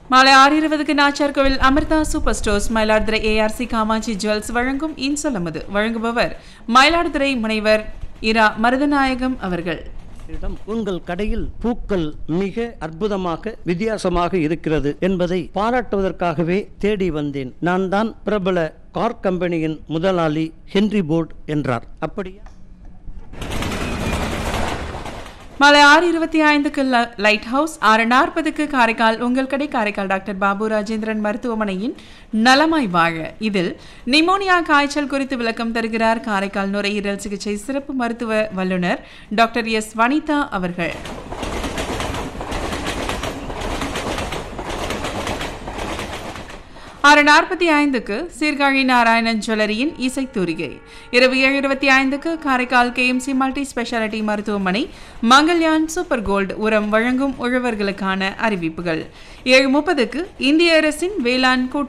மாலை ஆறு இருபதுக்கு Nacharkovil Amrita super stores Mayiladuthurai ARC Kamakshi jewels வழங்கும் இன்சொல்லமுது வழங்குபவர் மயிலாடுதுறை முனைவர் இரா மருதநாயகம் அவர்கள் இடம் உங்கள் கடையில் பூக்கள் மிக அற்புதமாக வித்தியாசமாக இருக்கிறது என்பதை பாராட்டுவதற்காகவே தேடி வந்தேன் நான் தான் பிரபல கார் கம்பெனியின் முதலாளி ஹென்றி போர்ட் என்றார் அப்படியா மாலை ஆறு இருபத்தி ஐந்துக்கு ல- லைட் ஹவுஸ் ஆறு நாற்பதுக்கு காரைக்கால் உங்கள் கடை காரைக்கால் டாக்டர் பாபு ராஜேந்திரன் மருத்துவமனையின் நலமாய் வாழ இதில் நிமோனியா காய்ச்சல் குறித்து விளக்கம் தருகிறார் காரைக்கால் நுரையீரல் சிகிச்சை சிறப்பு மருத்துவ வல்லுநர் டாக்டர் எஸ் வனிதா அவர்கள் ஆறு நாற்பத்தி ஐந்துக்கு சீர்காழி நாராயணன் ஜுவல்லரியின் இசைத்தூரிகை இரவு ஏழு இருபத்தி ஐந்துக்கு காரைக்கால் கேஎம்சி மல்டி ஸ்பெஷாலிட்டி மருத்துவமனை மங்கள்யான் சூப்பர் கோல்டு உரம் வழங்கும் உழவர்களுக்கான அறிவிப்புகள் ஏழு முப்பதுக்கு இந்திய அரசின் வேளாண் கூட்டு